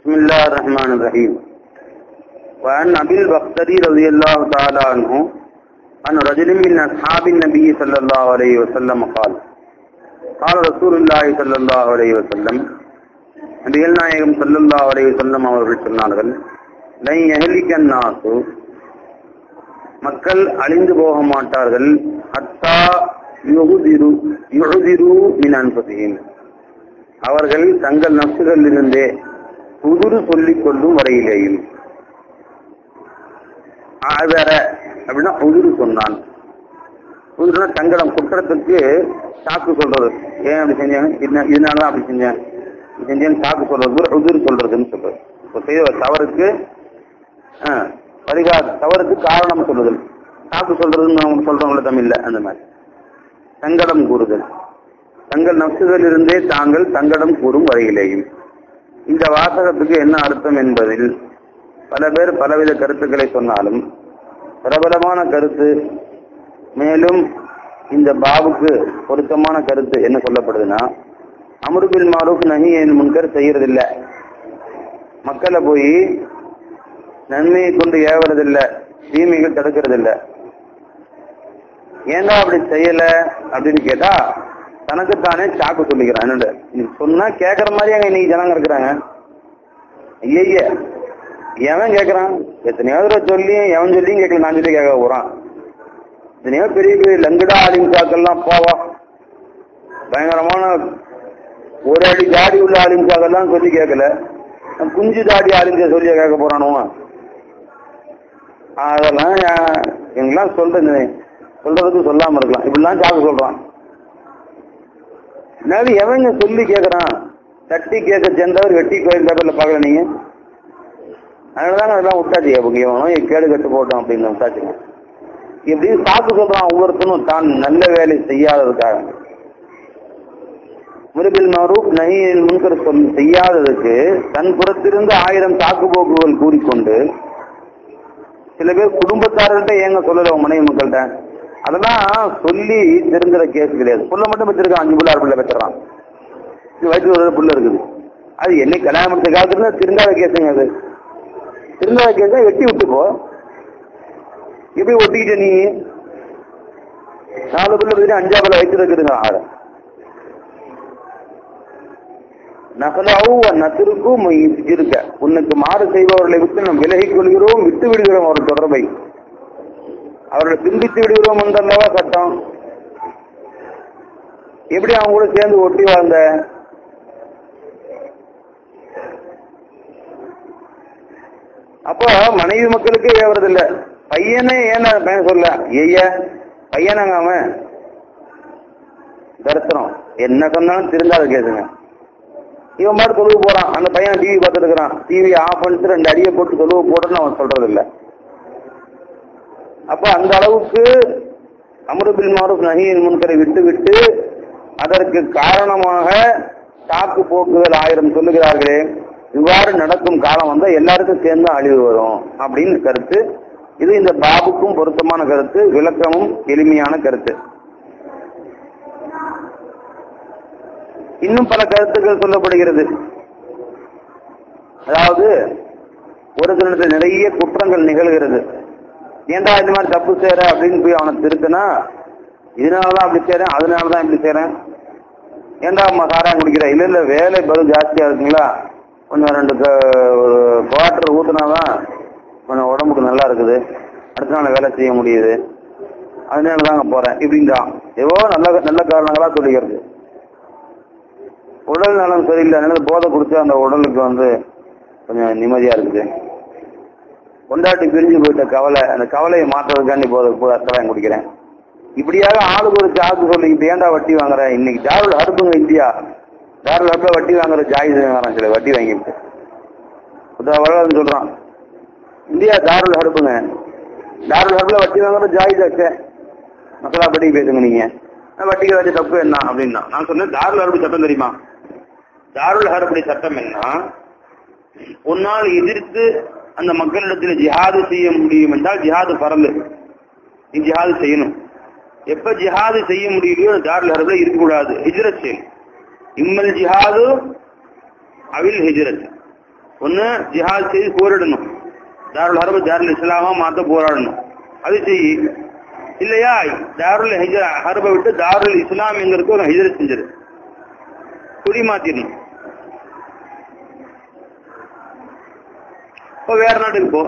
بسم الله الرحمن الرحيم وعن أبي البختري رضي الله تعالى عنه عن رجل من أصحاب النبي صلى الله عليه وسلم قال قال رسول الله صلى الله عليه وسلم நபிகள் நாயகம் சல்லல்லா அலைஹி வஸல்லம் அவர்கள் சொன்னார்கள் லை யஹ்லிகன் நாசு மக்கள் அழிந்து போக மாட்டார்கள் ஹத்தா யுஹ்திரு யுஹ்திரு மின் அன்ஃபுசிஹிம் அவர்கள் தங்கள் நப்சுகளிலிருந்தே புதுரு சொல்லிக் கொள்ளும் வரையிலேயும் ஆதர அப்படின்னா உதிரு சொன்னான் உதிருனா தங்கடம் குற்றத்துக்கு சாக்கு சொல்றது ஏன் அப்படி செஞ்சேன் இதனா- இதனால தான் அப்படி செஞ்சேன் இப்படி செஞ்சேன்னு சாக்கு சொல்றது கூட உதிரு சொல்றதுன்னு சொல்றது இப்போ செய்த ஒரு தவறுக்கு ஆ, பரிகா தவறுக்கு காரணம் சொல்லுதல் சாக்கு சொல்றதுன்னு அவங்க சொல்றவங்கள தமிழ்ல அந்த மாதிரி சங்கடம் கூறுதல் தங்கள் நப்சுகளிலிருந்தே தாங்கள் சங்கடம் கூறும் வரையிலேயும் இந்த வாசகத்துக்கு என்ன அர்த்தம் என்பதில் பல பேர் பலவித கருத்துக்களை சொன்னாலும் பிரபலமான கருத்து மேலும் இந்த பாபுக்கு பொருத்தமான கருத்து என்ன சொல்லப்படுதுன்னா அமருபில் மாரூப் நஹி என் முன்கர் செய்யறதில்ல மக்களை போய் நன்மையை கொண்டு ஏவறதில்ல தீமைகள் தடுக்கிறதில்ல ஏன்டா அப்படி செய்யல அப்படின்னு கேட்டா தனக்குத்தானே சாக்கு சொல்லிக்கிறான் என்னோட நீ சொன்னா கேட்கற மாதிரி அங்க இன்னைக்கு ஜனங்க இருக்கிறாங்க ஐய எவன் கேட்கறான் எத்தனையோ தடவை சொல்லியும் எவன் சொல்லியும் கேட்கல நான் சொல்லி கேட்க போறான் எத்தனையோ பெரிய பெரிய லங்குடா அலிம்சாக்கள்லாம் போவா பயங்கரமான ஒரு அடி தாடி உள்ள அலிம்சாக்கள்லாம் சொல்லி கேட்கல குஞ்சு தாடி அலிம்சா சொல்லி கேட்க போறானுவா அதெல்லாம் யா- எங்கெல்லாம் சொல்றது சொல்றதுக்கு சொல்லாம இருக்கலாம் இப்படிலாம் சாக்கு சொல்றான் என்னது எவங்க சொல்லி கேட்கறான் தட்டி கேட்க சேர்ந்தவர் வெட்டி கோயில் பேப்பர்ல பார்க்கல நீங்க அதனாலதாங்க அதெல்லாம் விட்டாச்சு அவங்க இவனும் கேடு கட்டு போட்டோம் அப்படின்னு விட்டாச்சுங்க இப்படி சாக்கு சொல்றான் ஒவ்வொருத்தனும் தான் நல்ல வேலை செய்யாததுக்காக முருபில் மரூப் நஹியில் முன்கர் சொல் செய்யாததுக்கு தன் புறத்திலிருந்து ஆயிரம் சாக்கு போக்குகள் கூறிக்கொண்டு சில பேர் குடும்பத்தாரர்கிட்ட ஏங்க சொல்லல உன் மனைவி மக்கள்கிட்ட அதெல்லாம் சொல்லி தெரிஞ்சுற கேஸ் கிடையாது புள்ள மட்டும் வச்சிருக்கான் அஞ்சு புள்ள ஆறு புள்ள வச்சிடறான் இது வயிற்று ஒரு புள்ள இருக்குது அது என்னை கல்யாணம் முடிச்ச காலத்துல திருந்தாத கேஸுங்க அது திருந்தாத கேஸை வெட்டி விட்டு போ எப்படி ஒட்டிக்கிட்ட நீ நாலு புள்ள பத்தி அஞ்சா புள்ள வச்சிருக்குதுங்க ஆறு நகலாவும் நத்திருக்கும் இருக்க உனக்கு மாறு செய்பவர்களை விட்டு நாம் விலகிக் கொள்கிறோம் விட்டு விடுகிறோம் அவர் தொடர்பை அவர்களை பிந்தித்து விடுகிறோம் என்றல்லவா சட்டம் எப்படி அவங்க கூட சேர்ந்து ஒட்டி வாழ்ந்த அப்போ மனைவி மக்களுக்கு ஏவறதில்ல பையனே ஏன் பையன் சொல்ல ஐயா பையனாங்க அவன் தரித்திரம் என்ன சொன்னாலும் திருந்தாத கேசுங்க இவன் பாட்டு தொழுவு போறான் அந்த பையன் டிவி பார்த்துட்டு இருக்கிறான் டிவி ஆஃப் பண்ணிட்டு ரெண்டு அடியை போட்டு தொழுவு போடுன்னு அவன் சொல்றது இல்ல அப்ப அந்த அளவுக்கு அமருபில் மாரூப் நஹியின் முன்கரை விட்டு விட்டு அதற்கு காரணமாக சாக்கு போக்குகள் ஆயிரம் சொல்லுகிறார்களே இவ்வாறு நடக்கும் காலம் வந்தா எல்லாருக்கும் சேர்ந்து அழிவு வரும் அப்படின்னு கருத்து இது இந்த பாபுக்கும் பொருத்தமான கருத்து விளக்கமும் எளிமையான கருத்து இன்னும் பல கருத்துக்கள் சொல்லப்படுகிறது அதாவது ஒரு சிலருக்கு நிறைய குற்றங்கள் நிகழ்கிறது ஏன்டா இந்த மாதிரி தப்பு செய்யற அப்படின்னு போய் அவனை திருத்தினா இதனாலதான் அப்படி செய்றேன் அதனாலதான் இப்படி செய்றேன் ஏன்டா அம்மா சாராயம் குடிக்கிற இல்ல இல்ல வேலை பலம் ஜாஸ்தியா இருக்குங்களா கொஞ்சம் ரெண்டு க- ஒரு குவார்டர் ஊத்துனாதான் கொஞ்சம் உடம்புக்கு நல்லா இருக்குது அடுத்த நாள் வேலை செய்ய முடியுது அதனால தாங்க போறேன் இப்படின்றான் ஏதோ நல்ல நல்ல காரணங்களா சொல்லிக்கிறது உடல் நலம் சரியில்லை அதனால போதை குடிச்சா அந்த உடலுக்கு வந்து கொஞ்சம் நிம்மதியா இருக்குது கொண்டாட்டி பிரிஞ்சு போயிட்ட கவலை அந்த கவலையை மாற்றுறதுக்காண்டி போதை கட்டாயம் குடிக்கிறேன் இப்படியாக ஆளுக்கு ஒரு சாக்கு சொல்லிக்கிட்டு ஏன்டா வட்டி வாங்குறேன் இன்னைக்கு தாருள் ஹர்புங்க இந்தியா தாருள் ஹர்ப வட்டி வாங்குற ஜாயிஸ் வாங்குறான் சில வட்டி வாங்கிட்டு வளர்ந்து சொல்றான் இந்தியா தாருள் ஹர்புங்க தாருள் ஹர்புல வட்டி வாங்குற ஜாயிஸ் ஆச்சே மக்களா படி பேசுங்க நீங்க நான் வட்டிக்கு வச்ச தப்பு என்ன அப்படின்னா நான் சொன்னேன் தாருள் ஹர்பு சட்டம் தெரியுமா தாருல் ஹர்புடைய சட்டம் என்ன உன்னால் எதிர்த்து அந்த மக்களிடத்தில் ஜிஹாது செய்ய முடியும் என்றால் ஜிஹாது பரந்து நீ ஜிஹாது செய்யணும் எப்ப ஜிஹாது செய்ய முடியலையோ தாருல் ஹர்புல இருக்கக்கூடாது ஹிஜ்ரத் செய்யணும் இம்மல் ஜிஹாது அவில் ஹிஜ்ரத் ஒண்ணு ஜிஹாத் செய்து போரிடணும் தாருல் ஹர்பு தாருல் இஸ்லாமா மாத்த போராடணும் அது செய் இல்லையா தாருல் ஹிஜ ஹர்பை விட்டு தாருல் இஸ்லாம்ங்கிறதுக்கு ஒரு ஹிஜரத் செஞ்சிரு குடி மாத்திடணும் இப்போ வேற நாட்டுக்கு போ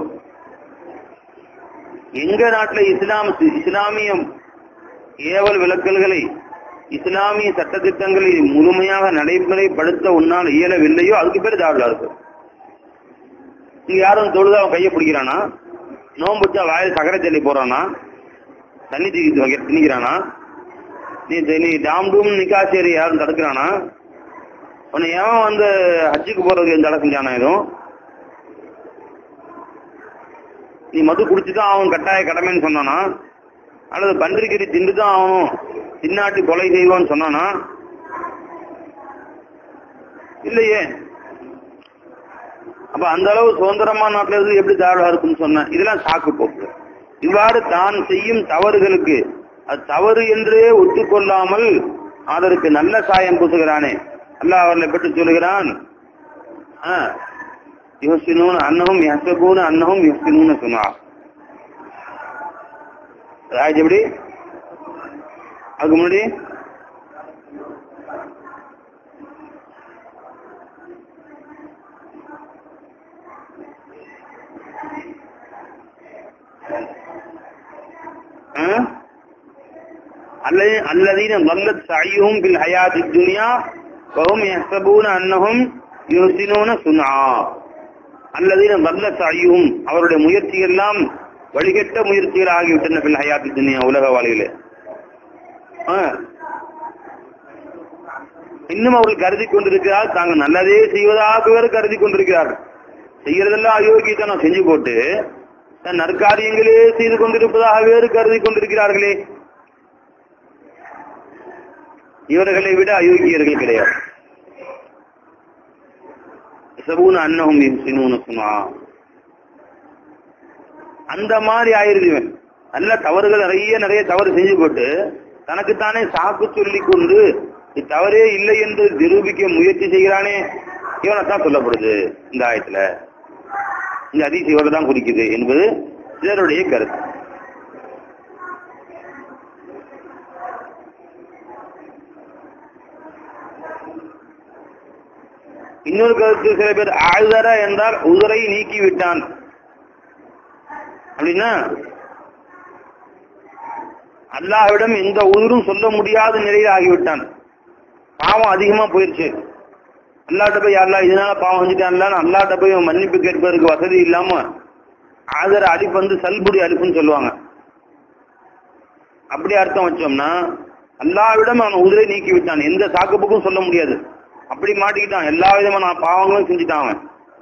எங்க நாட்டுல இஸ்லாம் இஸ்லாமிய ஏவல் விலக்கல்களை இஸ்லாமிய சட்டத்திட்டங்களை முழுமையாக நடைமுறைப்படுத்த உன்னால் இயலவில்லையோ அதுக்கு பேர் தாவலா இருக்கு இங்க யாரும் தொழுது அவன் கையை பிடிக்கிறானா நோம்புச்சா வாயில் சக்கரை தள்ளி போறானா தண்ணி தூக்கி வைக்க திணிக்கிறானா நீ நீ டாம் டூம் நிக்காசேரி யாரும் தடுக்கிறானா உன்னை ஏன் வந்து ஹஜ்ஜுக்கு போறதுக்கு தடை செஞ்சானா எதுவும் நீ மது குடிச்சுதான் அவன் கட்டாய கடமைன்னு சொன்னானா அல்லது பன்றிக்கறி திண்டுதான் ஆகணும் தின்னாட்டி கொலை செய்வோன்னு சொன்னானா இல்லையே அப்ப அந்த அளவு சுதந்திரமான நாட்டில இருந்து எப்படி தாழ்வா இருக்குன்னு சொன்னேன் இதெல்லாம் சாக்கு போக்கு இவ்வாறு தான் செய்யும் தவறுகளுக்கு அது தவறு என்றே ஒத்துக்கொள்ளாமல் அதற்கு நல்ல சாயம் பூசுகிறானே அல்லாஹ் அவர்களை பற்றி சொல்லுகிறான் யோசினூன் அன்னகும் யசபூன் அன்னகும் யோசினூன்னு சொன்னார் ராஜ் எப்படி அதுக்கு முன்னாடி الذين ضلت سعيهم في الحياة الدنيا وهم يحسبون أنهم يحسنون صنعا الذين ضلت سعيهم அவருடைய முயற்சி எல்லாம் வழிகட்ட முயற்சிகள் ஆகிவிட்டன பில் ஹயாத்தி துனியா உலக வாழ்க்கையில இன்னும் அவர்கள் கருதி கொண்டிருக்கிறார் தாங்கள் நல்லதே செய்வதாக வேறு கருதி கொண்டிருக்கிறார்கள் செய்யறதெல்லாம் அயோக்கியத்தனம் செஞ்சு போட்டு தன் நற்காரியங்களே செய்து கொண்டிருப்பதாக வேறு கருதி கொண்டிருக்கிறார்களே இவர்களை விட அயோக்கியர்கள் கிடையாது சபூன அன்னஹும் யுஹ்சினூன சுனா அந்த மாதிரி ஆயிருது இவன் நல்ல தவறுகள் நிறைய நிறைய தவறு செஞ்சு போட்டு தனக்குத்தானே சாக்கு சொல்லி கொண்டு தவறே இல்லை என்று நிரூபிக்க முயற்சி செய்கிறானே இவனைத்தான் சொல்லப்படுது இந்த ஆயத்துல இந்த அதிசி இவரை தான் குறிக்குது என்பது சிலருடைய கருத்து இன்னொரு கருத்து சில பேர் ஆழ்தர என்றால் உதரை நீக்கி விட்டான் அப்படின்னா அல்லாஹ்விடம் எந்த உதிரும் சொல்ல முடியாத நிலையில் ஆகிவிட்டான் பாவம் அதிகமா போயிருச்சு அல்லாட்ட போய் அல்லா இதனால பாவம் செஞ்சுட்டான்ல அல்லாட்ட போய் மன்னிப்பு கேட்பதற்கு வசதி இல்லாம ஆதர அலிப்பு வந்து சல்புடி அலிப்புன்னு சொல்லுவாங்க அப்படி அர்த்தம் வச்சோம்னா அல்லாவிடம் அவன் உதிரை நீக்கி விட்டான் எந்த சாக்குப்புக்கும் சொல்ல முடியாது அப்படி மாட்டிக்கிட்டான் எல்லா விதமான பாவங்களும் செஞ்சுட்டான் அவன்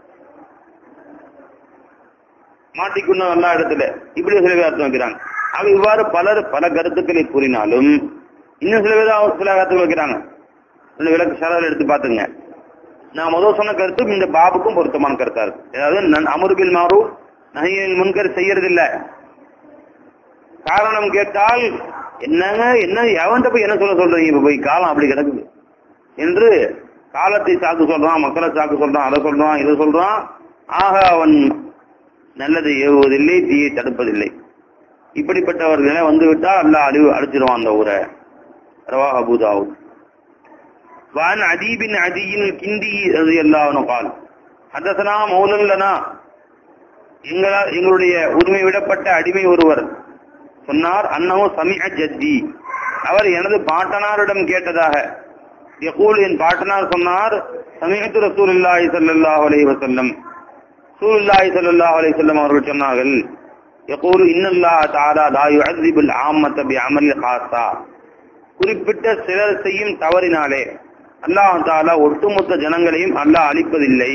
மாட்டிக்கொண்ட எல்லா இடத்துல இப்படி சில பேர் அர்த்தம் வைக்கிறாங்க ஆக இவ்வாறு பலர் பல கருத்துக்களை கூறினாலும் இன்னும் சில பேர் சில கருத்துக்கள் வைக்கிறாங்க இந்த விளக்கு சரவில் எடுத்து பாத்துங்க நான் முதல் சொன்ன கருத்து இந்த பாபுக்கும் பொருத்தமான கருத்தா இருக்கு அதாவது அமருபில் மாறு நகையில் முன்கர் செய்யறது இல்ல காரணம் கேட்டால் என்னங்க என்ன எவன்கிட்ட போய் என்ன சொல்ல சொல்றீங்க இப்ப போய் காலம் அப்படி கிடக்குது என்று காலத்தை சாக்கு சொல்றான் மக்களை சாக்கு சொல்றான் அதை சொல்றான் இதை சொல்றான் ஆக அவன் நல்லதை ஏவுவதில்லை தீயை தடுப்பதில்லை இப்படிப்பட்டவர்களை வந்து விட்டால் அல்ல அழிவு அழிச்சிருவான் அந்த ஊரை ரவா அபுதாவு وعن عدي بن عدي الكندي رضي الله عنه قال حدثنا مولى لنا எங்களால் எங்களுடைய உரிமை விடப்பட்ட அடிமை ஒருவர் சொன்னார் அன்னவோ சமிஅ ஜத்தி அவர் எனது பாட்டனாரிடம் கேட்டதாக யகூல் என் பாட்டனார் சொன்னார் சமீபத்து ரசூலுல்லாஹி ஸல்லல்லாஹு அலைஹி வஸல்லம் ரசூலுல்லாஹி ஸல்லல்லாஹு அலைஹி வஸல்லம் அவர்கள் சொன்னார்கள் யகூல் இன்னல்லாஹ தஆலா லா யுஅذிபுல் ஆம்மத பிஅமலி காஸா குறிப்பிட்ட சிலர் செய்யும் தவறினாலே அல்லாஹ் தாலா ஒட்டுமொத்த ஜனங்களையும் அல்லாஹ் அழிப்பதில்லை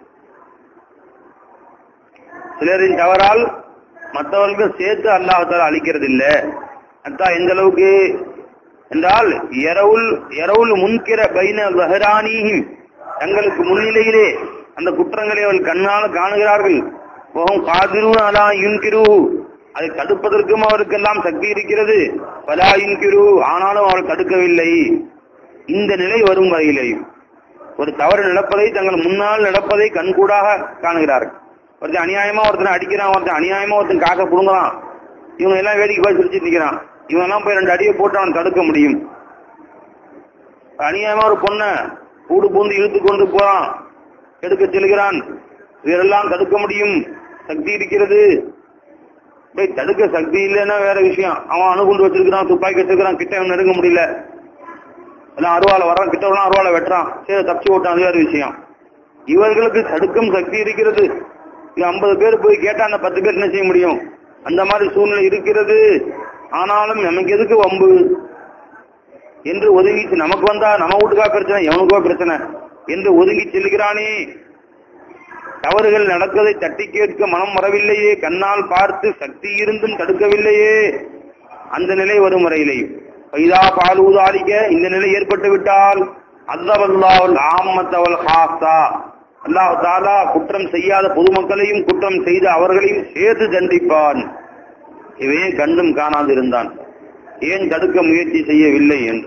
சிலரின் தவறால் மற்றவர்கள் சேர்த்து அல்லாஹ் தாலா அழிக்கிறது இல்ல அத்தா எந்த அளவுக்கு என்றால் எரவுல் எரவுல் முன்கிற பைன வஹரானியும் தங்களுக்கு முன்னிலையிலே அந்த குற்றங்களை அவர்கள் கண்ணால் காணுகிறார்கள் போகும் காதிரும் அலா யுன்கிரு அதை தடுப்பதற்கும் அவருக்கெல்லாம் சக்தி இருக்கிறது பலா யுன்கிரு ஆனாலும் அவர் தடுக்கவில்லை இந்த நிலை வரும் வரையிலேயும் ஒரு தவறு நடப்பதை தங்கள் முன்னால் நடப்பதை கண்கூடாக காணுகிறார்கள் ஒருத்தன் அநியாயமா ஒருத்தனை அடிக்கிறான் ஒருத்தன் அநியாயமா ஒருத்தன் காக்க புடுங்குறான் இவங்க எல்லாம் வேடிக்கை போய் சிரிச்சிட்டு நிக்கிறான் இவன் எல்லாம் போய் ரெண்டு அடியை போட்டு அவன் தடுக்க முடியும் அநியாயமா ஒரு பொண்ண கூடு பூந்து இழுத்து கொண்டு போறான் எடுக்க செல்கிறான் இதெல்லாம் தடுக்க முடியும் சக்தி இருக்கிறது டேய் தடுக்க சக்தி இல்லைன்னா வேற விஷயம் அவன் அணுகுண்டு வச்சிருக்கிறான் துப்பாக்கி வச்சிருக்கிறான் கிட்ட அவன் நெருங்க முடியல எல்லாம் அருவாலை வர்றான் கிட்ட வரலாம் அருவாலை வெட்டுறான் சரி தப்பிச்சு ஓட்டான் அது வேற விஷயம் இவர்களுக்கு தடுக்கும் சக்தி இருக்கிறது இது ஐம்பது பேர் போய் கேட்டா அந்த பத்து பேர் என்ன செய்ய முடியும் அந்த மாதிரி சூழ்நிலை இருக்கிறது ஆனாலும் நமக்கு எதுக்கு வம்பு என்று ஒதுங்கி நமக்கு வந்தா நம்ம வீட்டுக்கா பிரச்சனை எவனுக்கோ பிரச்சனை என்று ஒதுங்கி செல்கிறானே தவறுகள் நடக்கதை தட்டி கேட்க மனம் வரவில்லையே கண்ணால் பார்த்து சக்தி இருந்தும் தடுக்கவில்லையே அந்த நிலை வரும் வரையிலே பைதா பாலூதாலிக்க இந்த நிலை ஏற்பட்டு விட்டால் அல்லாவல்லாவல் ஆமத்தவல் ஹாஸ்தா அல்லாஹ் தாலா குற்றம் செய்யாத பொதுமக்களையும் குற்றம் செய்த அவர்களையும் சேர்த்து தண்டிப்பான் இவன் கண்டும் காணாது இருந்தான் ஏன் தடுக்க முயற்சி செய்யவில்லை என்று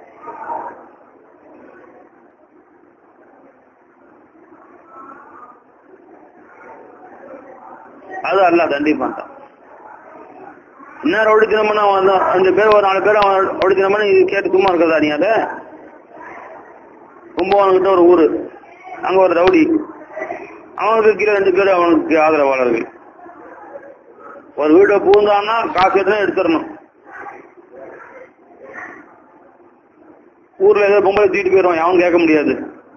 அது அல்லாஹ் தண்டிப்பான் தான் என்ன ரவுடித்தனம்னா வந்து அஞ்சு பேர் ஒரு நாலு பேர் அவன் ரவுடித்தனம்னா இது கேட்டு சும்மா இருக்கிறதா நீ அதை கும்பகோணம் ஒரு ஊரு அங்க ஒரு ரவுடி அவனுக்கு கீழே ரெண்டு பேர் அவனுக்கு ஆதரவாளர்கள் ஒரு வீட்டை பூந்தான்னா காசு எடுத்து எடுத்துடணும் ஊர்ல ஏதோ பொம்பளை தூக்கிட்டு போயிடுவான் அவன் கேட்க முடியாது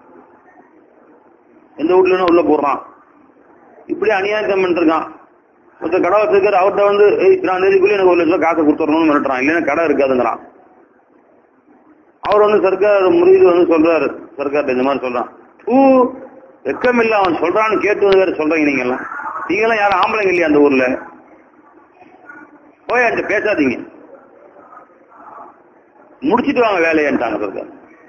எந்த வீட்டுல உள்ள போடுறான் இப்படி அநியாயம் பண்ணிருக்கான் ஒருத்தர் கடை வச்சிருக்காரு அவர்கிட்ட வந்து "ஏய், இத்தனாம் தேதிக்குள்ள எனக்கு ஒரு லட்சம் காசை கொடுத்துடணும்னு மிரட்டுறான் இல்லைன்னா கடை இருக்காதுங்கிறான் அவர் வந்து சர்க்கார் முறியீடு வந்து சொல்றாரு சர்க்கார் இந்த மாதிரி சொல்றான் ஊ வெக்கம் இல்ல அவன் சொல்றான்னு கேட்டு வந்து வேற சொல்றீங்க நீங்க எல்லாம் நீங்க எல்லாம் யாரும் ஆம்பளைங்க இல்லையா அந்த ஊர்ல போய் என்கிட்ட பேசாதீங்க முடிச்சிட்டு வாங்க வேலையன்ட்டாங்க சர்க்கார்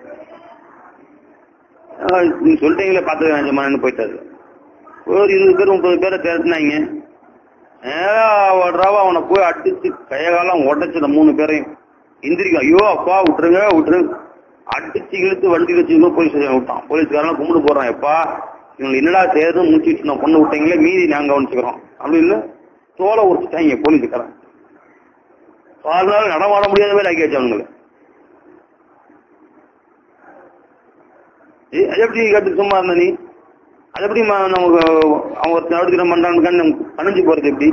ஆஹ், நீங்க சொல்லிட்டீங்களே பார்த்து அஞ்சு போயிட்டாரு ஒரு இருபது பேர் முப்பது பேரை திரட்டினாங்க நேரா ஓடுறாவ அவனை போய் அடிச்சு கையகாலம் உடைச்சு இந்த மூணு பேரையும் எந்திரிக்கும் ஐயோ அப்பா விட்டுருங்க விட்டுருங்க அடிச்சு இழுத்து வண்டி வச்சு போலீஸ் ஸ்டேஷன் விட்டான் போலீஸ்காரன் கும்பிட்டு போறான் எப்பா இவங்க என்னடா செய்யறது முடிச்சுட்டு நான் பொண்ணு விட்டீங்களே மீதி நாங்க கவனிச்சுக்கிறோம் அப்படி இல்ல தோலை உரிச்சுட்டாங்க போலீஸுக்காரன் அதனால நடமாட முடியாத மாதிரி ஆக்கி வச்சவனுங்களை ஏய், அது எப்படி கேட்டு சும்மா இருந்த நீ அது எப்படி ம- நமக்கு அவங்க ஒரு நடவடிக்கை பண்றான்னு நமக்கு பணிஞ்சு போறது எப்படி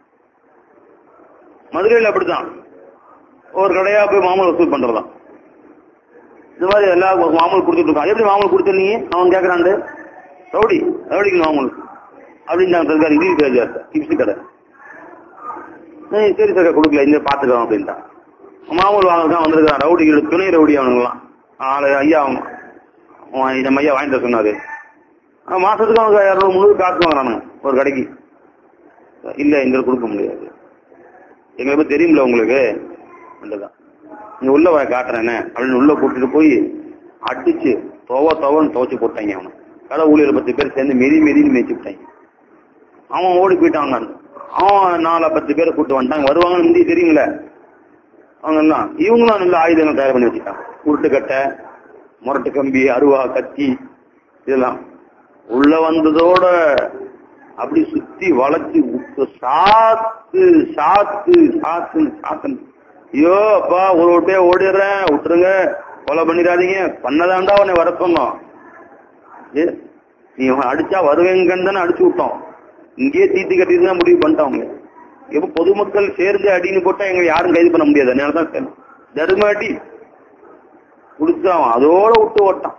மதுரையில் அப்படித்தான் ஒரு கடையா போய் மாமூல் வசூல் பண்றதாம் இந்த மாதிரி எல்லா மாமூல் கொடுத்துட்டு இருக்கான் அது எப்படி மாமூல் கொடுத்துருந்தீங்க அவன் கேட்கறாண்டு ரவுடி ரவுடிக்கு மாமூல் அப்படின்னு இருக்காரு இங்கிலீஷ் கடை டிப்ஸ் கடை ஏய், சரி சார் கொடுக்கல இந்த பாத்துக்கலாம் அப்படின்ட்டான் மாமூல் வாங்க தான் வந்திருக்கான் ரவுடிகள் துணை ரவுடி அவனுங்களாம் ஆளு ஐயா அவன் அவன் நம்ம ஐயா வாங்கிட்டு வர சொன்னாரு ஆனா, மாசத்துக்கு அவங்க இரநூறு முந்நூறு காசு வாங்குறானுங்க ஒரு கடைக்கு இல்ல எங்களுக்கு கொடுக்க முடியாது எங்களை பத்தி தெரியும்ல உங்களுக்கு அதுதான் நீங்க உள்ள வா காட்டுறேனே அப்படின்னு உள்ள கூட்டிட்டு போய் அடிச்சு துவ துவன்னு துவச்சு போட்டாங்க அவனை கடை ஊழியர் பத்து பேர் சேர்ந்து மெதி மெதின்னு மேய்ச்சி விட்டாங்க அவன் ஓடி போயிட்டாங்க அவன் நாலு பத்து பேரை கூட்டு வந்துட்டாங்க வருவாங்கன்னு முந்தி தெரியுங்களே அவங்க எல்லாம் இவங்களும் நல்ல ஆயுதங்கள் தயார் பண்ணி வச்சுட்டாங்க உருட்டுக்கட்டை முரட்டு கம்பி அருவா கத்தி இதெல்லாம் உள்ள வந்ததோட அப்படி சுத்தி வளைச்சு விட்டு சாத்து சாத்து சாத்து சாத்து ஐயோ அப்பா ஒரு விட்டே ஓடிடுறேன் விட்டுருங்க கொலை பண்ணிடாதீங்க பண்ணதாண்டா உன்னை வர சொன்னோம் ஏ, நீ இவன் அடிச்சா வருவேங்கன்னு தானே அடிச்சு விட்டோம் இங்கேயே தீத்து கட்டிட்டு தான் முடிவு பண்ணிட்டோம் அவங்க எப்ப பொதுமக்கள் சேர்ந்து அடின்னு போட்டா எங்க யாரும் கைது பண்ண முடியாது அதனால தான் தர்ம அடி குடிச்சான் அதோட விட்டு ஓட்டான்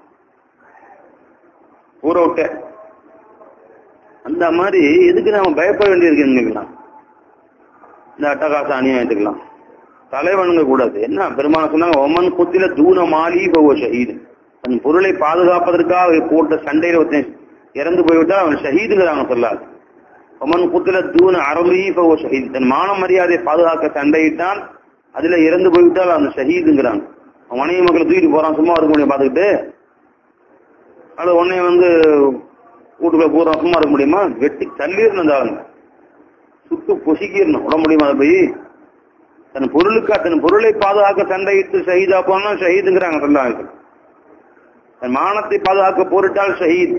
ஊற விட்ட அந்த மாதிரி எதுக்கு நாம பயப்பட வேண்டியிருக்கு நினைக்கலாம் இந்த அட்டகாச அநியாயத்துக்கலாம் தலைவனுங்க கூடாது என்ன பெருமான சொன்னாங்க ஒமன் குத்தில தூன மாலி பவ ஷஹீது தன் பொருளை பாதுகாப்பதற்காக போட்ட சண்டையில ஒருத்தன் இறந்து போய்விட்டா அவன் ஷஹீதுங்கிறாங்க சொல்லாது ஒமன் குத்தில தூன அரபி பவ ஷஹீது தன் மான மரியாதையை பாதுகாக்க சண்டையிட்டான் அதுல இறந்து போய்விட்டால் அவன் ஷஹீதுங்கிறாங்க அவன் மனைவி மக்களை தூக்கிட்டு போறான் சும்மா இருக்க முடியும் பார்த்துக்கிட்டு அது உடனே வந்து வீட்டுக்குள்ள பூரா சும்மா இருக்க முடியுமா வெட்டி தள்ளிடணும் அந்த ஆளுங்க சுட்டு பொசிக்கிடணும் விட முடியுமா அதை போய் தன் பொருளுக்கு தன் பொருளை பாதுகாக்க சண்டையிட்டு ஷஹீதா போனா ஷஹீதுங்கிறாங்க சொல்லாங்க தன் மானத்தை பாதுகாக்க போரிட்டால் ஷஹீத்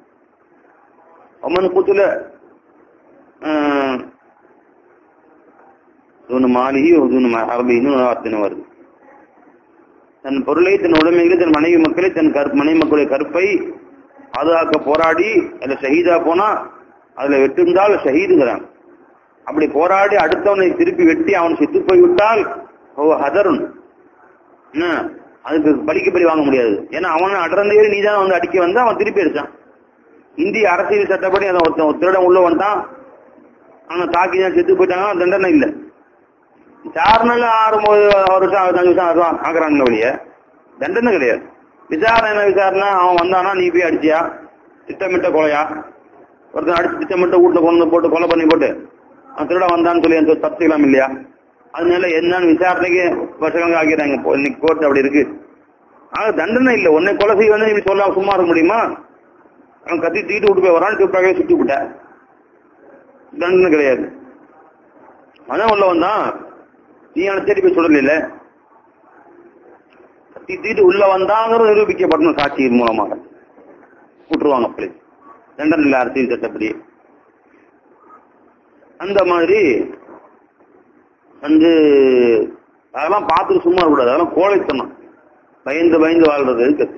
ஒமன் குத்துல மாளிகை அரபின்னு வார்த்தை வருது தன் பொருளை தன் உடைமைகளை தன் மனைவி மக்களை தன் கற்ப மனைவி மக்களுடைய கற்பை பாதுகாக்க போராடி அதுல ஷஹீதா போனா அதுல வெட்டிருந்தால் ஷஹீதுங்கிறான் அப்படி போராடி அடுத்தவனை திருப்பி வெட்டி அவன் செத்து போய் விட்டால் ஓ ஹதருன் என்ன அதுக்கு பலிக்க பலி வாங்க முடியாது ஏன்னா அவன் அடர்ந்தேறி நீ தான் வந்து அடிக்க வந்து அவன் திருப்பி அடிச்சான் இந்திய அரசியல் சட்டப்படி அதை ஒருத்தன் ஒரு திருடன் உள்ள வந்தான் அவனை தாக்கி தான் செத்து போயிட்டாங்க தண்டனை இல்லை விசாரணையில் ஆறு ஒரு வருஷம் அஞ்சு வருஷம் வருஷம் ஆக்குறாங்க வழிய தண்டனை கிடையாது விசாரணை என்ன விசாரணை அவன் வந்தானா நீ போய் அடிச்சியா திட்டமிட்ட கொலையா ஒருத்தன் அடிச்சு திட்டமிட்ட வீட்டுல கொண்டு வந்து போட்டு கொலை பண்ணி போட்டு அவன் திருட வந்தான்னு சொல்லி அந்த தத்துக்கலாம் இல்லையா அதனால என்னன்னு விசாரணைக்கு வருஷங்கள் ஆக்கிறாங்க இப்போ இன்னைக்கு கோர்ட் அப்படி இருக்கு ஆக தண்டனை இல்லை உன்னை கொலை செய்ய வந்து நீ சொல்லாம சும்மா இருக்க முடியுமா அவன் கத்தி தீட்டு விட்டு போய் வரான்னு கூப்பிட்டாவே சுத்தி விட்ட தண்டனை கிடையாது அதான் உள்ள வந்தான் நீ அவனை தேடி போய் சொல்லல கத்தி தீட்டு உள்ள வந்தாங்கிறது நிரூபிக்கப்படணும் சாட்சியின் மூலமாக விட்டுருவாங்க அப்படி தண்டனை இல்லை அரசியல் சட்டப்படி அந்த மாதிரி வந்து அதெல்லாம் பார்த்துட்டு சும்மா இருக்கக்கூடாது அதெல்லாம் கோழைத்தனம் பயந்து பயந்து வாழ்றது இருக்குது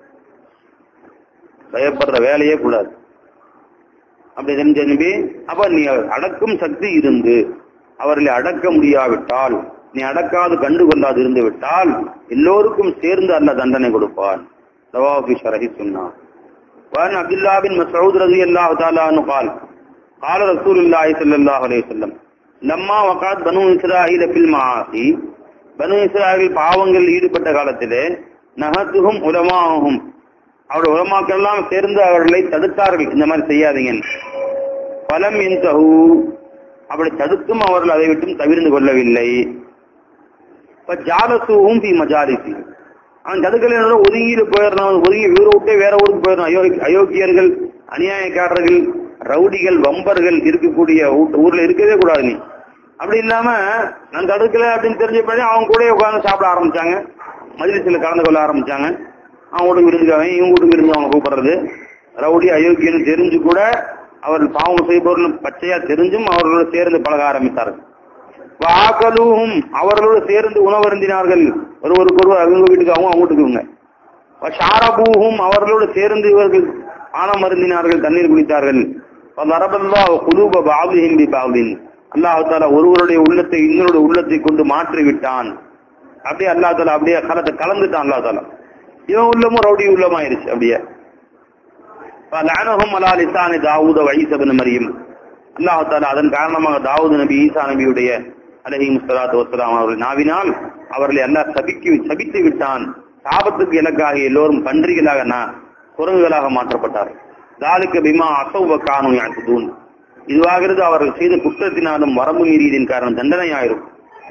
பயப்படுற வேலையே கூடாது அப்படி தெரிஞ்சு அப்ப நீ அடக்கும் சக்தி இருந்து அவர்களை அடக்க முடியாவிட்டால் நீ அடக்காது கண்டு கொள்ளாது இருந்து விட்டால் எல்லோருக்கும் சேர்ந்து அல்ல தண்டனை கொடுப்பான் ரவாபி ஷரஹி சொன்னான் وعن عبد الله بن مسعود رضي الله تعالى عنه قال قال رسول الله صلى الله عليه وسلم லம்மா வகாத் பனு இஸ்ராயில் பில் மாசி பனு இஸ்ராயில் பாவங்கள் ஈடுபட்ட காலத்திலே நகத்துகும் உலமாகும் அவருடைய உலமாக்கள் எல்லாம் சேர்ந்து அவர்களை தடுத்தார்கள் இந்த மாதிரி செய்யாதீங்க பலம் இன்தஹு அப்படி தடுத்தும் அவர்கள் அதை விட்டும் தவிர்ந்து கொள்ளவில்லை இப்ப ஜாலசூவும் பி மஜாரிசி அவன் தடுக்கலையோட ஒதுங்கிட்டு போயிடணும் ஒதுங்கி ஊரை விட்டே வேற ஊருக்கு போயிடணும் அயோ அயோக்கியர்கள் அநியாயக்காரர்கள் ரவுடிகள் வம்பர்கள் இருக்கக்கூடிய ஊ- ஊர்ல இருக்கவே கூடாது நீ அப்படி இல்லாம நான் தடுக்கல அப்படின்னு தெரிஞ்ச அவங்க கூட உட்கார்ந்து சாப்பிட ஆரம்பிச்சாங்க மஜ்லிஸ்ல கலந்து கொள்ள ஆரம்பிச்சாங்க அவன் வீட்டுக்கு விருந்துக்காவன் இவங்க வீட்டுக்கு விருந்து அவங்க கூப்பிடுறது ரவுடி அயோக்கியன்னு தெரிஞ்சு கூட அவர்கள் பாவம் செய்பவர்கள் பச்சையா தெரிஞ்சும் அவர்களோடு சேர்ந்து பழக ஆரம்பித்தார்கள் வாக்கலும் அவர்களோடு சேர்ந்து உணவருந்தினார்கள் ஒருவருக்கு ஒருவர் அவங்க வீட்டுக்கு அவங்க அவங்க வீட்டுக்கு இவங்க ஷாரபூஹும் அவர்களோடு சேர்ந்து இவர்கள் பானம் அருந்தினார்கள் தண்ணீர் குடித்தார்கள் வரபல்லா குலூப பாபிஹிம் பி பாபின் அல்லாஹ் தாலா ஒருவருடைய உள்ளத்தை இன்னொருடைய உள்ளத்தை கொண்டு மாற்றி விட்டான் அப்படியே அல்லாஹ் தாலா அப்படியே கலத்தை கலந்துட்டான் அல்லாஹ் தாலா இவன் உள்ளமும் ரவுடி உள்ளமாயிருச்சு அப்படியே லானஹும் அலா லிசானி தாவூத வைசபன் மரியம் அல்லாஹ் தாலா அதன் காரணமாக தாவூது நபி ஈசா நபியுடைய அலஹி முஸ்தலாத்து வசலாம் அவர்கள் நாவினால் அவர்களை அல்லாஹ் சபிக்கு சபித்து விட்டான் சாபத்துக்கு இலக்காக எல்லோரும் பன்றிகளாக நான் குரங்குகளாக மாற்றப்பட்டார்கள் தாலுக்கு பிமா அசௌப காணும் யாசுதூன் இதுவாகிறது அவர்கள் செய்த குற்றத்தினாலும் வரம்பு மீறியதின் காரணம் தண்டனையாயிருக்கும்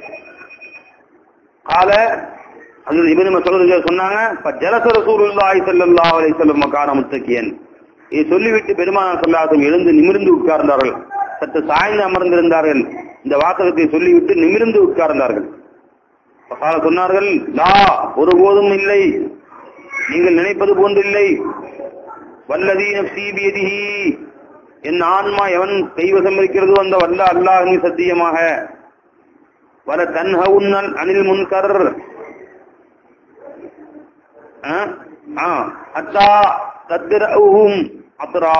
கால அது இவனு சொல்றது சொன்னாங்க "ப ஜலச ரசூலுல்லாஹி ஸல்லல்லாஹு அலைஹி வஸல்லம் மகான முத்தக்கியன் இதை சொல்லிவிட்டு பெருமானார் ஸல்லல்லாஹு எழுந்து நிமிர்ந்து உட்கார்ந்தார்கள் சற்று சாய்ந்து அமர்ந்திருந்தார்கள் இந்த வாசகத்தை சொல்லிவிட்டு நிமிர்ந்து உட்கார்ந்தார்கள் கால சொன்னார்கள் லா ஒருபோதும் இல்லை நீங்கள் நினைப்பது போன்றில்லை வல்லதி நப்சி பியதிஹி என் ஆன்மா எவன் கைவசம் இருக்கிறதோ அந்த வல்ல அல்லாஹின் சத்தியமாக வல தன்ஹவுன்னல் அனில் முன்கர் அத்தா தத்ரவுஹும் அத்ரா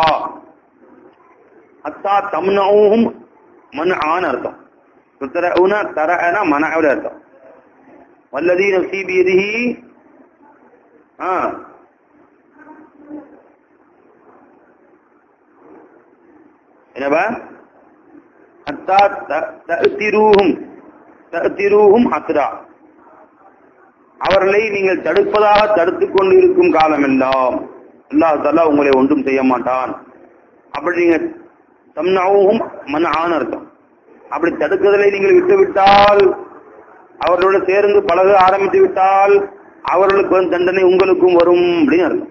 அத்தா தம்னவுஹும் மன் ஆன் அர்த்தம் துத்தரவுன தரஅன மனவுல அர்த்தம் வல்லதி நப்சி பியதிஹி ஆ என்னப்பா அத்தா தத்திரூஹும் தத்திரூஹும் அத்ரா அவர்களை நீங்கள் தடுப்பதாக தடுத்துக் கொண்டு இருக்கும் காலமெல்லாம் அல்லாஹ் தஆலா உங்களை ஒன்றும் செய்ய மாட்டான் அப்படி நீங்க தம்னாவும் மன ஆன அர்த்தம் அப்படி தடுக்குதலை நீங்கள் விட்டுவிட்டால் அவர்களோடு சேர்ந்து பழக ஆரம்பித்து விட்டால் அவர்களுக்கு வந்து தண்டனை உங்களுக்கும் வரும் அப்படின்னு அர்த்தம்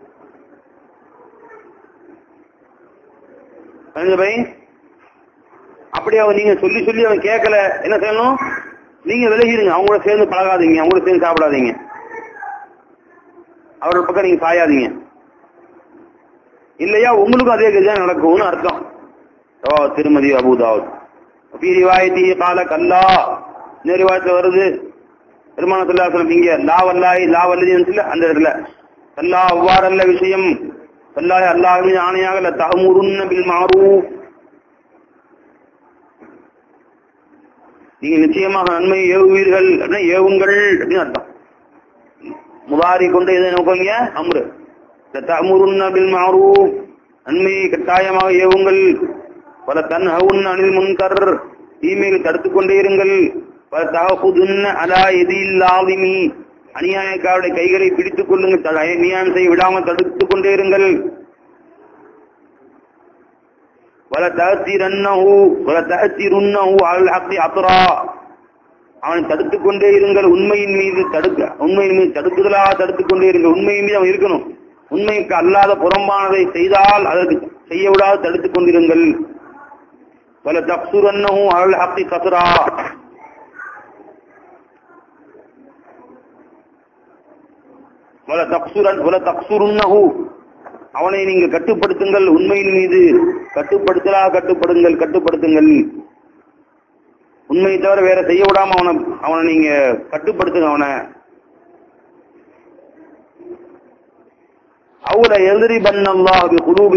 समझे भाई அப்படி அவன் நீங்க சொல்லி சொல்லி அவன் கேட்கல என்ன செய்யணும் நீங்க விலகிடுங்க அவங்க கூட சேர்ந்து பழகாதீங்க அவங்க கூட சேர்ந்து சாப்பிடாதீங்க அவரோட பக்கம் நீங்க சாயாதீங்க இல்லையா உங்களுக்கும் அதே கதியா நடக்கும்னு அர்த்தம் ஓ திருமதி அபுதாவுத் ஃபீ ரிவாயத்தி கால கல்லா இந்த ரிவாயத்துல வருது பெருமான சொல்லா சொல்ல இங்க லா வல்லாய் லா வல்லதி அந்த இடத்துல கல்லா அவ்வாறல்ல விஷயம் கல்லாய் அல்லாஹ்வின் ஆணையாக ல தஹமுருன்ன பில் மாரூஃப் நீங்க நிச்சயமாக நன்மை ஏவுவீர்கள் அப்படின்னா ஏவுங்கள் அப்படின்னு அர்த்தம் முதாரி கொண்டு எதை நோக்கங்க அம்ரு தமுருன்ன பில் மாரூஃப் நன்மையை கட்டாயமாக ஏவுங்கள் பல தன்ஹவுன் அனில் முன்கர் தீமைகள் தடுத்துக் கொண்டே இருங்கள் பல தகப்புதுன்ன அலா எதில்லாவிமி அநியாயக்காருடைய கைகளை பிடித்துக் கொள்ளுங்கள் த- அநியாயம் செய்ய விடாமல் தடுத்துக் கொண்டே இருங்கள் வல தகத்திரன்னஹு வல தகத்திருன்னஹு அல் ஹக்கி அத்ரா அவனை தடுத்துக் கொண்டே இருங்கள் உண்மையின் மீது தடுக்க உண்மையின் மீது தடுக்குதலாக தடுத்துக் கொண்டே இருங்கள் உண்மையின் மீது அவன் இருக்கணும் உண்மைக்கு அல்லாத புறம்பானதை செய்தால் அதற்கு செய்ய விடாது தடுத்துக் கொண்டிருங்கள் வல தக்சுரன்னஹு அல் ஹக்கி கத்ரா வல தக்சுரன் வல தக்சுருன்னஹு அவனை நீங்க கட்டுப்படுத்துங்கள் உண்மையின் மீது கட்டுப்படுத்தலா கட்டுப்படுங்கள் கட்டுப்படுத்துங்கள் உண்மையை தவிர வேற செய்ய விடாம அவனை அவனை நீங்க கட்டுப்படுத்துங்க அவனை அவுல எதிரி பண்ணல்லாஹு குலூபி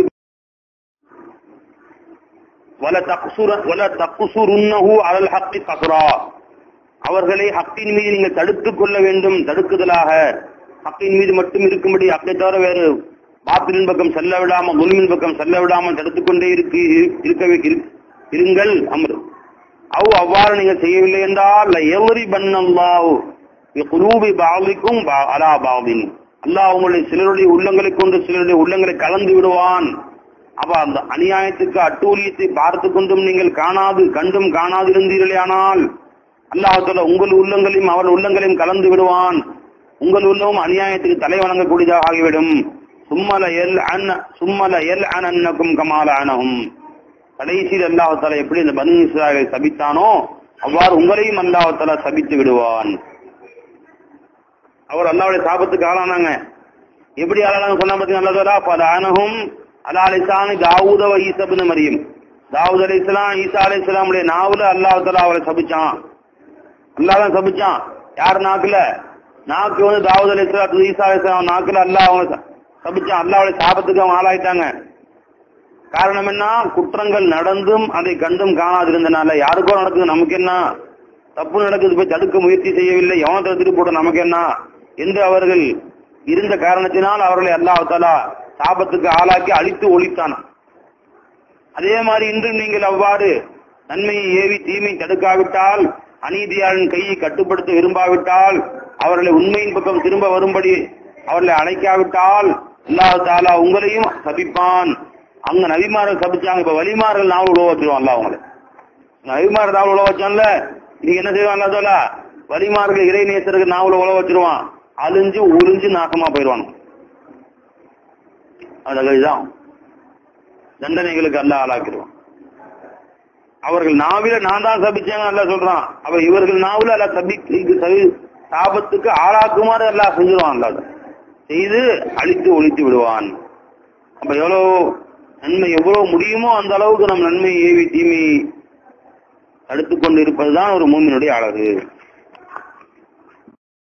வல தக்சுர வல தக்சுருன்னஹு அலல் ஹக்கி கஸ்ரா அவர்களை ஹக்கின் மீது நீங்கள் தடுத்துக் கொள்ள வேண்டும் தடுக்குதலாக ஹக்கின் மீது மட்டும் இருக்கும்படி ஹக்கை தவிர வேறு பாத்திலின் பக்கம் செல்ல விடாமல் குல்மின் பக்கம் செல்ல விடாமல் தடுத்துக் கொண்டே இருக்கு இருக்கவே இரு- இருங்கள் அமர் அவ் அவ்வாறு நீங்கள் செய்யவில்லை என்றால் எவரி பண்ணல்லாவ் குலூபி பாவிக்கும் அலா பாவின் அல்லாஹ் உங்களுடைய சிலருடைய உள்ளங்களை கொண்டு சிலருடைய உள்ளங்களை கலந்து விடுவான் அப்ப அந்த அநியாயத்துக்கு அட்டூழியத்தை பார்த்து கொண்டும் நீங்கள் காணாது கண்டும் காணாதிருந்தீர்களே ஆனால் அல்லாஹால உங்கள் உள்ளங்களையும் அவள் உள்ளங்களையும் கலந்து விடுவான் உங்கள் உள்ளமும் அநியாயத்துக்கு தலை வணங்கக்கூடியதாக ஆகிவிடும் சும்மல எல் அன் சும்மல எல் அனன்னக்கும் கமால அனகும் கடைசியில் அல்லாஹால எப்படி இந்த பனு இஸ்ராயலை சபித்தானோ அவ்வாறு உங்களையும் அல்லாஹால சபித்து விடுவான் அவர் அல்லாவுடைய சாபத்துக்கு ஆளானாங்க எப்படி ஆளானாங்க சொன்னா பார்த்தீங்கன்னா அல்லா பல அனகும் அலா அலிசானி தாவூத வ ஈசபின் மரியம் தாவூத் அலி இஸ்லாம் ஈசா அலி இஸ்லாமுடைய நாவுல அல்லாஹ் தலா அவரை சபிச்சான் அல்லாஹ் தான் சபிச்சான் யார் நாக்குல நாக்கு வந்து தாவூத் அலி இஸ்லாம் ஈசா அலி இஸ்லாம் நாக்குல அல்லாஹ் அவங்க ச- சபிச்சான் அல்லாவுடைய சாபத்துக்கு அவங்க ஆளாயிட்டாங்க காரணம் என்ன குற்றங்கள் நடந்தும் அதை கண்டும் காணாதிருந்தனால யாருக்கோ நடக்குது நமக்கு என்ன தப்பு நடக்குது போய் தடுக்க முயற்சி செய்யவில்லை எவன் தடுத்துட்டு போட்ட நமக்கு என்ன என்று அவர்கள் இருந்த காரணத்தினால் அவர்களை அல்லாஹ் தஆலா சாபத்துக்கு ஆளாக்கி அழித்து ஒழித்தான் அதே மாதிரி இன்று நீங்கள் அவ்வாறு நன்மையை ஏவி தீமை தடுக்காவிட்டால் அநீதியாளன் கையை கட்டுப்படுத்த விரும்பாவிட்டால் அவர்களை உண்மையின் பக்கம் திரும்ப வரும்படி அவர்களை அழைக்காவிட்டால் அல்லாஹ் தாலா உங்களையும் சபிப்பான் அங்க நபிமார்கள் சபிச்சாங்க இப்ப வலிமார்கள் நாவல் உழவ வச்சிருவான் அல்லாஹ் அவங்களை நபிமார்கள் நாவல் உழவ வச்சான்ல நீங்க என்ன செய்வான் அல்லா தாலா வலிமார்கள் இறை நேசருக்கு நாவல் உழவ வச்சிருவான் அழிஞ்சு ஒளிஞ்சு நாசமா போயிடுவான் அதுதான் தண்டனைகளுக்கு அல்லாஹ் ஆளாக்கிடுவான் அவர்கள் நாவில நான் தான் சபிச்சேங்க அல்லாஹ் சொல்றான் அப்ப இவர்கள் நாவில அல்ல சபி இது சபி சாபத்துக்கு ஆளாக்குமாறு அல்லாஹ் செஞ்சிருவான் அல்லாஹ் செய்து அழித்து ஒழித்து விடுவான் அப்ப எவ்வளவு நன்மை எவ்வளவு முடியுமோ அந்த அளவுக்கு நம் நன்மை ஏவி தீமை தடுத்துக் கொண்டு இருப்பதுதான் ஒரு மூமினுடைய அழகு